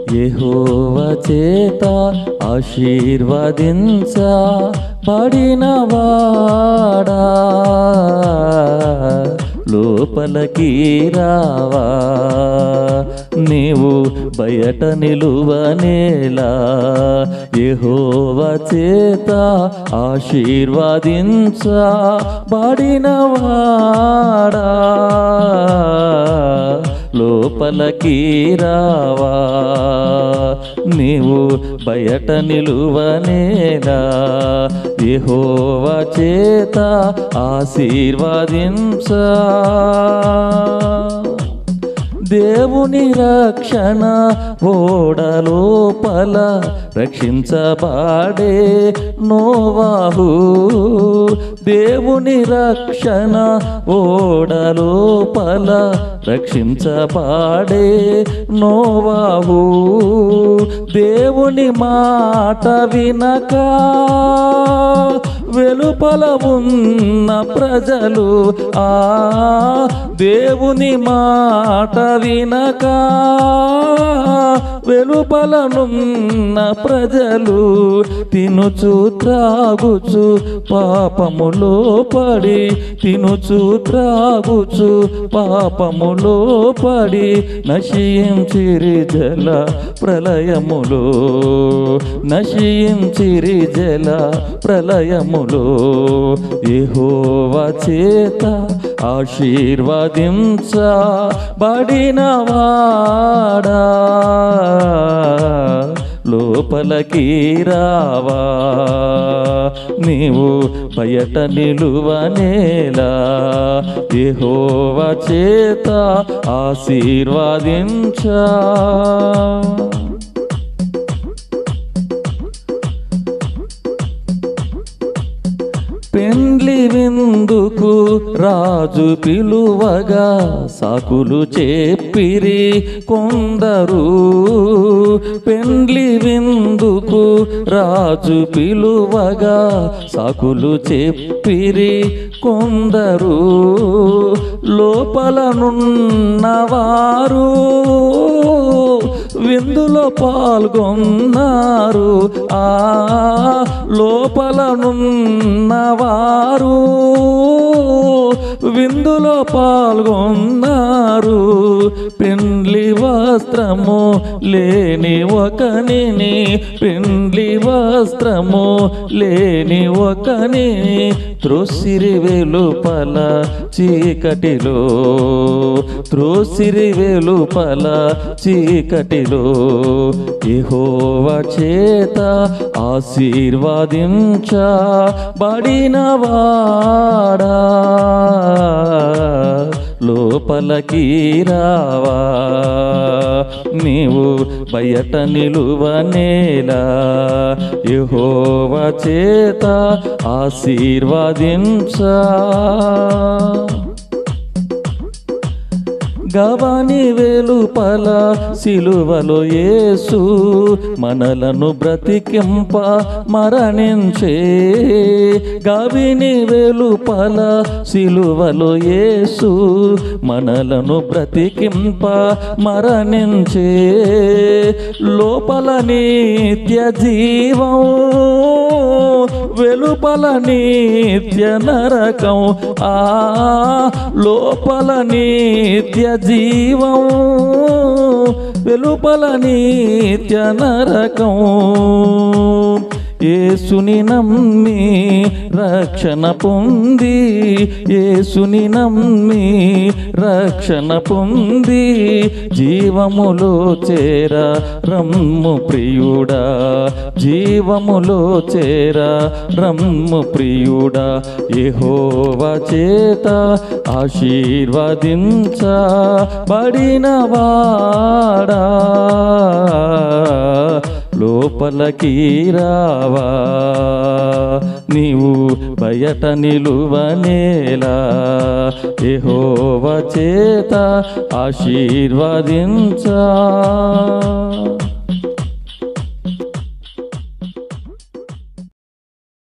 యెహోవ చేత ఆశీర్వదించబడినవాడా లోపలికి రావా నీవు బయట నిలువనేలా యెహోవ చేత ఆశీర్వదించబడినవాడా లోపలికి రావా నీవు బయట నిలువనేలా యెహోవ చేత ఆశీర్వదించ దేవుని రక్షణ ఓడలోపల రక్షించబాడే నోవాహు దేవుని రక్షణ ఓడలోపల రక్షించబాడే నోవాహు దేవుని మాట వినక వెలుపల ఉన్న ప్రజలు ఆ దేవుని మాట వినక వెలుపలనున్న ప్రజలు తినుచు త్రాగుచు పాపములో పడి తినుచు త్రాగుచు పాపములో పడి నశించిరి జల ప్రళయములో నశించిరి జల ప్రళయములో యెహోవ చేత ఆశీర్వదించ బడినవాడా లోపలికి రావా నీవు బయట నిలువనేలా యెహోవ చేత ఆశీర్వదించా పెండ్లి విందుకు రాజు పిలువగా సాకులు చెప్పిరి కొందరు పెండ్లి విందుకు రాజు పిలువగా సాకులు చెప్పిరి కొందరు లోపలనున్నవారు విందులో పాల్గొన్నారు ఆ లోపలనున్నవారు విందులో పాల్గొన్నారు పెండ్లి వస్త్రము లేని ఒకనిని పెండ్లి వస్త్రము లేని ఒకనిని త్రోసిరి వెలుపల చీకటిలో త్రోసిరి వెలుపల చీకటిలో యెహోవ చేత ఆశీర్వదించ బడినవాడా లోపలికి రావా నీవు బయట నిలువనేలా యెహోవ చేత ఆశీర్వదించా గవాని వెలుపల సిలువలో యేసు మనలను బ్రతికింప మరణించే గవిని వెలుపల సిలువలో యేసు మనలను బ్రతికింప మరణించే లోపల నిత్య జీవం వెలుపల నిత్య నరకం ఆ లోపల నిత్య జీవం వెలుపల నిత్య నరకం యేసుని నమ్మి రక్షణ పొంది యేసుని నమ్మి రక్షణ పొంది జీవములో చేర రమ్ము ప్రియుడా జీవములో చేర రమ్ము ప్రియుడా యెహోవ చేత ఆశీర్వదించ బడినవాడా లోపలికి రావా నీవు బయట నిలువనేలా యెహోవ చేత ఆశీర్వదించా